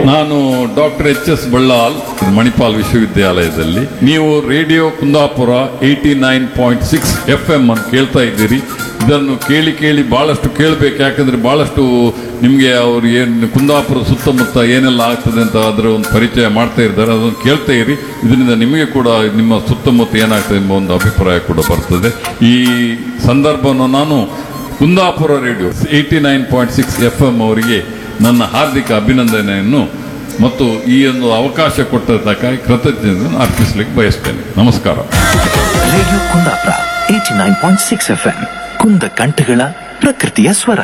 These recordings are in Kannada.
ನಾನು doctor H S Ballal Manipal ವಿಶ್ವವಿದ್ಯಾಲಯದಲ್ಲಿ ನೀವು radio Kundapura eighty nine point six F M ಅಂತ ಕೇಳ್ತಾ ಇದ್ದೀರಿ ಇದನ್ನು ಕೇಳಿ ಕೇಳಿ ಬಹಳಷ್ಟು ಕೇಳಬೇಕು ಯಾಕಂದ್ರೆ ಬಹಳಷ್ಟು ನಿಮಗೆ ಅವ್ರು ಏನು ಕುಂದಾಪುರ ಸುತ್ತಮುತ್ತ ಏನೆಲ್ಲ ಆಗ್ತದೆ ಅಂತ ಅದರ ಒಂದು ಪರಿಚಯ ಮಾಡ್ತಾ ಇದ್ದಾರೆ ಅದನ್ನು ಕೇಳ್ತಾ ಇರಿ ಇದರಿಂದ ನಿಮಗೆ ಕೂಡ ನಿಮ್ಮ ಸುತ್ತಮುತ್ತ ಏನಾಗ್ತದೆ ಎಂಬ ಒಂದು ಅಭಿಪ್ರಾಯ ಕೂಡ ಬರ್ತದೆ ಈ ಸಂದರ್ಭವನ್ನು ನಾನು Kundapura radio eighty nine point six F M ಅವರಿಗೆ ನನ್ನ ಹಾರ್ದಿಕ ಅಭಿನಂದನೆಯನ್ನು ಮತ್ತು ಈ ಒಂದು ಅವಕಾಶ ಕೊಟ್ಟದ್ದಕ್ಕಾಗಿ ಕೃತಜ್ಞತೆಯನ್ನು ಅರ್ಪಿಸಲಿಕ್ಕೆ ಬಯಸ್ತೇನೆ ನಮಸ್ಕಾರ radio Kundapura eighty nine point six F M ಕುಂದ ಕಂಠಗಳ ಪ್ರಕೃತಿಯ ಸ್ವರ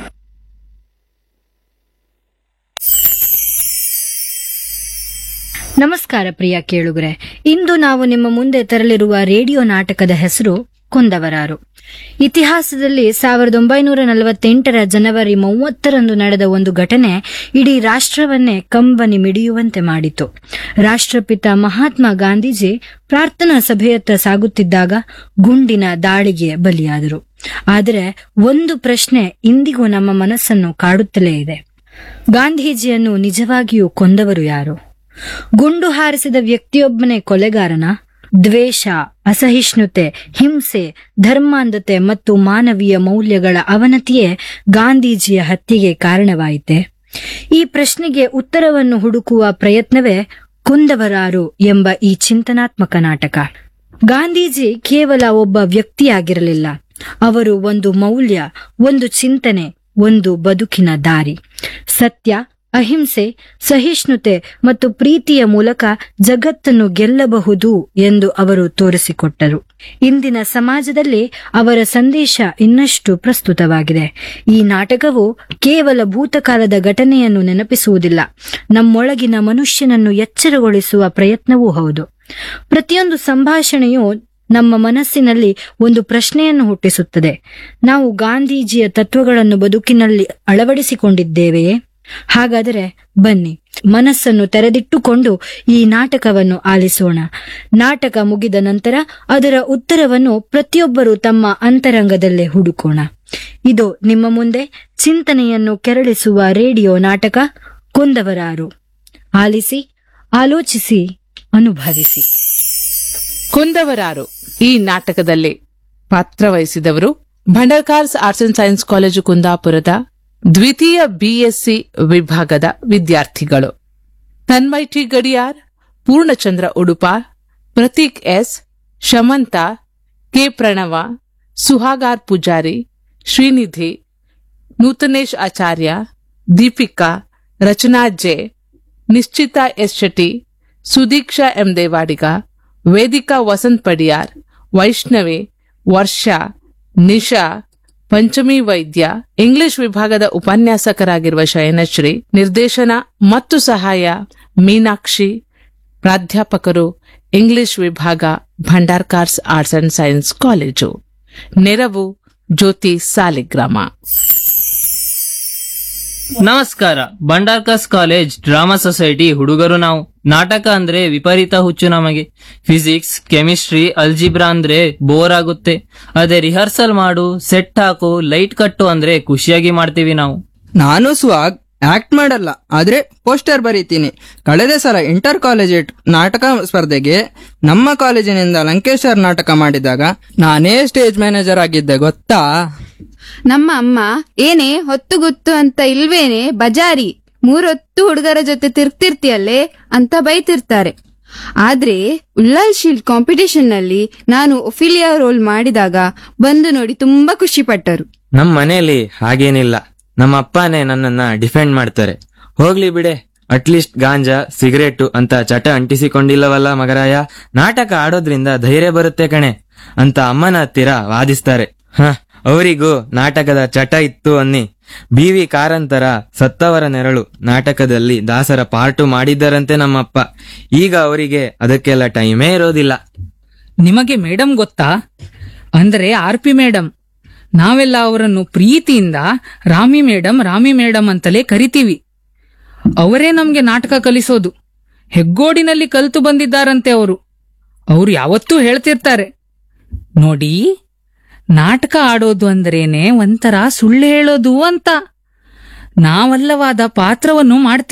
ನಮಸ್ಕಾರ ಪ್ರಿಯ ಕೇಳುಗರೆ ಇಂದು ನಾವು ನಿಮ್ಮ ಮುಂದೆ ತರಲಿರುವ ರೇಡಿಯೋ ನಾಟಕದ ಹೆಸರು ಕೊಂದವರಾರು ಇತಿಹಾಸದಲ್ಲಿ ಸಾವಿರದ ಒಂಬೈನೂರ ನಲವತ್ತೆಂಟರ ಜನವರಿ ಮೂವತ್ತರಂದು ನಡೆದ ಒಂದು ಘಟನೆ ಇಡೀ ರಾಷ್ಟ್ರವನ್ನೇ ಕಂಬನಿ ಮಿಡಿಯುವಂತೆ ಮಾಡಿತು ರಾಷ್ಟ್ರಪಿತ ಮಹಾತ್ಮ ಗಾಂಧೀಜಿ ಪ್ರಾರ್ಥನಾ ಸಭೆಯತ್ತ ಸಾಗುತ್ತಿದ್ದಾಗ ಗುಂಡಿನ ದಾಳಿಗೆ ಬಲಿಯಾದರು ಆದರೆ ಒಂದು ಪ್ರಶ್ನೆ ಇಂದಿಗೂ ನಮ್ಮ ಮನಸ್ಸನ್ನು ಕಾಡುತ್ತಲೇ ಇದೆ ಗಾಂಧೀಜಿಯನ್ನು ನಿಜವಾಗಿಯೂ ಕೊಂದವರು ಯಾರು ಗುಂಡು ಹಾರಿಸಿದ ವ್ಯಕ್ತಿಯೊಬ್ಬನೇ ಕೊಲೆಗಾರನ ದ್ವೇಷ ಅಸಹಿಷ್ಣುತೆ ಹಿಂಸೆ ಧರ್ಮಾಂಧತೆ ಮತ್ತು ಮಾನವೀಯ ಮೌಲ್ಯಗಳ ಅವನತಿಯೇ ಗಾಂಧೀಜಿಯ ಹತ್ಯೆಗೆ ಕಾರಣವಾಯಿತೆ ಈ ಪ್ರಶ್ನೆಗೆ ಉತ್ತರವನ್ನು ಹುಡುಕುವ ಪ್ರಯತ್ನವೇ ಕೊಂದವರಾರು ಎಂಬ ಈ ಚಿಂತನಾತ್ಮಕ ನಾಟಕ ಗಾಂಧೀಜಿ ಕೇವಲ ಒಬ್ಬ ವ್ಯಕ್ತಿಯಾಗಿರಲಿಲ್ಲ ಅವರು ಒಂದು ಮೌಲ್ಯ ಒಂದು ಚಿಂತನೆ ಒಂದು ಬದುಕಿನ ದಾರಿ ಸತ್ಯ ಅಹಿಂಸೆ ಸಹಿಷ್ಣುತೆ ಮತ್ತು ಪ್ರೀತಿಯ ಮೂಲಕ ಜಗತ್ತನ್ನು ಗೆಲ್ಲಬಹುದು ಎಂದು ಅವರು ತೋರಿಸಿಕೊಟ್ಟರು ಇಂದಿನ ಸಮಾಜದಲ್ಲಿ ಅವರ ಸಂದೇಶ ಇನ್ನಷ್ಟು ಪ್ರಸ್ತುತವಾಗಿದೆ ಈ ನಾಟಕವು ಕೇವಲ ಭೂತಕಾಲದ ಘಟನೆಯನ್ನು ನೆನಪಿಸುವುದಿಲ್ಲ ನಮ್ಮೊಳಗಿನ ಮನುಷ್ಯನನ್ನು ಎಚ್ಚರಗೊಳಿಸುವ ಪ್ರಯತ್ನವೂ ಹೌದು ಪ್ರತಿಯೊಂದು ಸಂಭಾಷಣೆಯು ನಮ್ಮ ಮನಸ್ಸಿನಲ್ಲಿ ಒಂದು ಪ್ರಶ್ನೆಯನ್ನು ಹುಟ್ಟಿಸುತ್ತದೆ ನಾವು ಗಾಂಧೀಜಿಯ ತತ್ವಗಳನ್ನು ಬದುಕಿನಲ್ಲಿ ಅಳವಡಿಸಿಕೊಂಡಿದ್ದೇವೆಯೇ ಹಾಗಾದರೆ ಬನ್ನಿ ಮನಸ್ಸನ್ನು ತೆರೆದಿಟ್ಟುಕೊಂಡು ಈ ನಾಟಕವನ್ನು ಆಲಿಸೋಣ ನಾಟಕ ಮುಗಿದ ನಂತರ ಅದರ ಉತ್ತರವನ್ನು ಪ್ರತಿಯೊಬ್ಬರು ತಮ್ಮ ಅಂತರಂಗದಲ್ಲೇ ಹುಡುಕೋಣ ಇದು ನಿಮ್ಮ ಮುಂದೆ ಚಿಂತನೆಯನ್ನು ಕೆರಳಿಸುವ ರೇಡಿಯೋ ನಾಟಕ ಕೊಂದವರಾರು ಆಲಿಸಿ ಆಲೋಚಿಸಿ ಅನುಭವಿಸಿ ಕೊಂದವರಾರು ಈ ನಾಟಕದಲ್ಲಿ ಪಾತ್ರವಹಿಸಿದವರು Bhandarkars arts and science college ಕುಂದಾಪುರದ ದ್ವಿತೀಯ ಬಿಎಸ್ಸಿ ವಿಭಾಗದ ವಿದ್ಯಾರ್ಥಿಗಳು Tanmay T Gadiyar Poornachandra Udupa Prateek S Shamanth K Pranava Suhagar Poojari Shrinidhi Nutanesh Acharya Deepika Rachana J Nishchitha S Shetty Sudeeksha M Devadiga Vedika Vasanth Padiyar Vaishnavi Varsha Nisha Panchami Vaidya English ವಿಭಾಗದ ಉಪನ್ಯಾಸಕರಾಗಿರುವ ಶಯನಶ್ರೀ ನಿರ್ದೇಶನ ಮತ್ತು ಸಹಾಯ ಮೀನಾಕ್ಷಿ ಪ್ರಾಧ್ಯಾಪಕರು ಇಂಗ್ಲಿಷ್ ವಿಭಾಗ Bhandarkars arts and science college ನೆರವು ಜ್ಯೋತಿ ಸಾಲಿಗ್ರಾಮ ನಮಸ್ಕಾರ ಬಂಡಾರ್ಕಸ್ ಕಾಲೇಜ್ ಡ್ರಾಮಾ ಸೊಸೈಟಿ ಹುಡುಗರು ನಾವು ನಾಟಕ ಅಂದ್ರೆ ವಿಪರೀತ ಹುಚ್ಚು ನಮಗೆ ಫಿಸಿಕ್ಸ್ ಕೆಮಿಸ್ಟ್ರಿ ಅಲ್ಜಿಬ್ರಾ ಅಂದ್ರೆ ಬೋರ್ ಆಗುತ್ತೆ ಅದೇ ರಿಹರ್ಸಲ್ ಮಾಡು ಸೆಟ್ ಹಾಕು ಲೈಟ್ ಕಟ್ಟು ಅಂದ್ರೆ ಖುಷಿಯಾಗಿ ಮಾಡ್ತೀವಿ ನಾವು ನಾನು ಸ್ವಾಗ್ ಆಕ್ಟ್ ಮಾಡಲ್ಲ ಆದ್ರೆ ಪೋಸ್ಟರ್ ಬರೀತೀನಿ ಕಳೆದ ಸಲ ಇಂಟರ್ ಕಾಲೇಜೆಟ್ ನಾಟಕ ಸ್ಪರ್ಧೆಗೆ ನಮ್ಮ ಕಾಲೇಜಿನಿಂದ ಲಂಕೇಶ್ವರ್ ನಾಟಕ ಮಾಡಿದಾಗ ನಾನೇ ಸ್ಟೇಜ್ ಮ್ಯಾನೇಜರ್ ಆಗಿದ್ದೆ ಗೊತ್ತಾ ನಮ್ಮ ಅಮ್ಮ ಏನೇ ಹೊತ್ತು ಗುತ್ತು ಅಂತ ಇಲ್ವೇನೆ ಬಜಾರಿ ಮೂರೊತ್ತು ಹುಡುಗರ ಜೊತೆ ತಿರ್ಗ್ತಿರ್ತಿಯಲ್ಲೇ ಅಂತ ಬೈತಿರ್ತಾರೆ ಆದ್ರೆ ಉಲ್ಲಾಲ್ ಶೀಲ್ಡ್ ಕಾಂಪಿಟಿಷನ್ ನಲ್ಲಿ ನಾನು ಒಫಿಲಿಯಾ ರೋಲ್ ಮಾಡಿದಾಗ ಬಂದು ನೋಡಿ ತುಂಬಾ ಖುಷಿ ಪಟ್ಟರು ನಮ್ ಮನೆಯಲ್ಲಿ ಹಾಗೇನಿಲ್ಲ ನಮ್ಮ ಅಪ್ಪನೇ ನನ್ನನ್ನ ಡಿಫೆಂಡ್ ಮಾಡ್ತಾರೆ ಹೋಗ್ಲಿ ಬಿಡೆ ಅಟ್ಲೀಸ್ಟ್ ಗಾಂಜಾ ಸಿಗರೇಟು ಅಂತ ಚಟ ಅಂಟಿಸಿಕೊಂಡಿಲ್ಲವಲ್ಲ ಮಗರಾಯ ನಾಟಕ ಆಡೋದ್ರಿಂದ ಧೈರ್ಯ ಬರುತ್ತೆ ಕಣೆ ಅಂತ ಅಮ್ಮನ ಹತ್ತಿರ ವಾದಿಸ್ತಾರೆ ಹ ಅವರಿಗೂ ನಾಟಕದ ಚಟ ಇತ್ತು ಅನ್ನಿ ಬಿ ವಿ ಕಾರಂತರ ಸತ್ತವರ ನೆರಳು ನಾಟಕದಲ್ಲಿ ದಾಸರ ಪಾರ್ಟು ಮಾಡಿದ್ದರಂತೆ ನಮ್ಮಪ್ಪ ಈಗ ಅವರಿಗೆ ಅದಕ್ಕೆಲ್ಲ ಟೈಮೇ ಇರೋದಿಲ್ಲ ನಿಮಗೆ ಮೇಡಮ್ ಗೊತ್ತಾ ಅಂದ್ರೆ ಆರ್ ಪಿ ಮೇಡಮ್ ನಾವೆಲ್ಲ ಅವರನ್ನು ಪ್ರೀತಿಯಿಂದ ರಾಮಿ ಮೇಡಮ್ ರಾಮಿ ಮೇಡಮ್ ಅಂತಲೇ ಕರಿತೀವಿ ಅವರೇ ನಮ್ಗೆ ನಾಟಕ ಕಲಿಸೋದು ಹೆಗ್ಗೋಡಿನಲ್ಲಿ ಕಲಿತು ಬಂದಿದ್ದಾರಂತೆ ಅವರು ಅವರು ಯಾವತ್ತೂ ಹೇಳ್ತಿರ್ತಾರೆ ನೋಡಿ ನಾಟಕ ಆಡೋದು ಅಂದ್ರೇನೆ ಒಂಥರ ಸುಳ್ಳು ಹೇಳೋದು ಅಂತ ನಾವಲ್ಲವಾದ ಪಾತ್ರವನ್ನು ಮಾಡ್ತೀವಿ